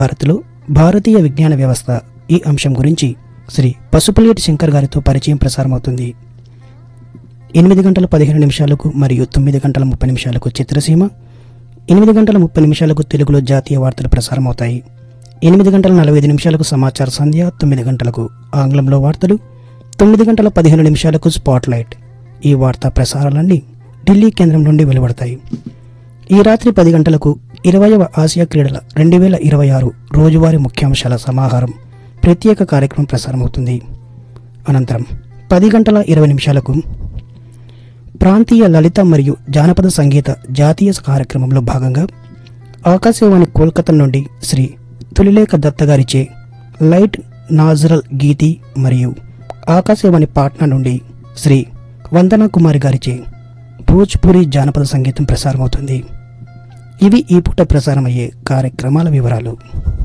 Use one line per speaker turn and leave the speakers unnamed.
భారత్లో భారతీయ విజ్ఞాన వ్యవస్థ ఈ అంశం గురించి శ్రీ పసుపులేటి శంకర్ గారితో పరిచయం ప్రసారమవుతుంది ఎనిమిది గంటల పదిహేను నిమిషాలకు మరియు తొమ్మిది గంటల ముప్పై నిమిషాలకు చిత్రసీమ ఎనిమిది గంటల ముప్పై నిమిషాలకు తెలుగులో జాతీయ వార్తలు ప్రసారమవుతాయి ఎనిమిది గంటల నలభై ఐదు నిమిషాలకు సమాచార సంధ్య తొమ్మిది గంటలకు ఆంగ్లంలో వార్తలు తొమ్మిది గంటల పదిహేను నిమిషాలకు స్పాట్ లైట్ ఈ వార్తా ప్రసారాలన్నీ ఢిల్లీ కేంద్రం నుండి వెలువడతాయి ఈ రాత్రి పది గంటలకు ఇరవయవ ఆసియా క్రీడల రెండు వేల ఇరవై ఆరు రోజువారీ ముఖ్యాంశాల సమాహారం ప్రత్యేక కార్యక్రమం ప్రసారమవుతుంది అనంతరం పది గంటల ఇరవై నిమిషాలకు ప్రాంతీయ లలిత మరియు జానపద సంగీత జాతీయ కార్యక్రమంలో భాగంగా ఆకాశవాణి కోల్కతా నుండి శ్రీ తులిలేఖ దత్త గారిచే లైట్ నాజరల్ గీతి మరియు ఆకాశవాణి పాట్నా నుండి శ్రీ వందనా కుమారి గారిచే భోజ్పురి జానపద సంగీతం ప్రసారమవుతుంది ఇవి ఈ పూట ప్రసారమయ్యే కార్యక్రమాల వివరాలు